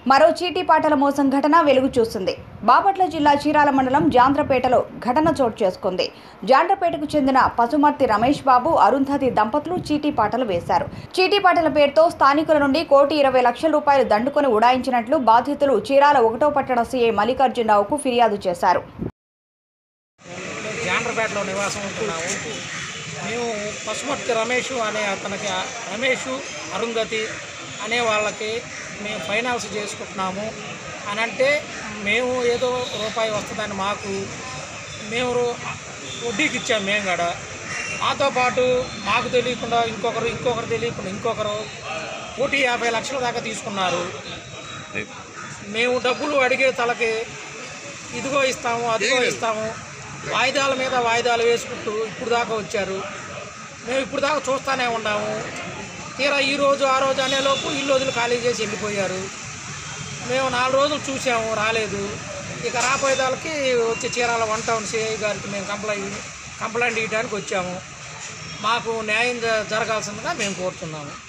మరో చీటీపాటల మోసం ఘటన వెలుగు చూస్తుంది బాపట్ల జిల్లా చీరాల మండలం జాండ్రపేటలో ఘటన చోటు చేసుకుంది జాండ్రపేటకు చెందిన పసుమర్తి రమేష్ బాబు అరుంధతి దంపతులు చీటీపాటలు వేశారు చీటీపాటల పేరుతో స్థానికుల నుండి కోటి ఇరవై లక్షల రూపాయలు దండుకొని ఉడాయించినట్లు బాధితులు చీరాల ఒకటో పట్టణ సీఐ మల్లికార్జునరావుకు ఫిర్యాదు చేశారు మేము జాండ్రపేటలో నివాసం ఉంటున్నాము మేము పశుమర్తి రమేష్ అనే అతనికి రమేష్ అరుంధతి అనే వాళ్ళకి మేము ఫైనాన్స్ చేసుకుంటున్నాము అని అంటే మేము ఏదో రూపాయి వస్తుందని మాకు మేము రో- వడ్డీకి ఇచ్చాము మేము కూడా మాతో పాటు మాకు తెలియకుండా ఇంకొకరు ఇంకొకరు తెలియకుండా ఇంకొకరు కోటి యాభై లక్షల దాకా తీసుకున్నారు మేము డబ్బులు అడిగే తలకి ఇదిగో ఇస్తాము అదిగో ఇస్తాము వాయిదాల మీద వాయిదాలు వేసుకుంటూ ఇప్పుడు దాకా వచ్చారు మేము ఇప్పుడు దాకా చూస్తూనే ఉన్నాము తీరా ఈ రోజు ఆ రోజు అనేలోపు ఇల్లు వదిలి ఖాళీ చేసి వెళ్ళిపోయారు మేము నాలుగు రోజులు చూసాము రాలేదు ఇక రాబోయేదాలకి వచ్చి చీరాల వన్ టౌన్ సిఐ గారికి మేము కంప్లైంట్ కంప్లైంట్ ఇవ్వడానికి వచ్చాము మాకు న్యాయం జ- జరగాల్సిందిగా మేము కోరుతున్నాము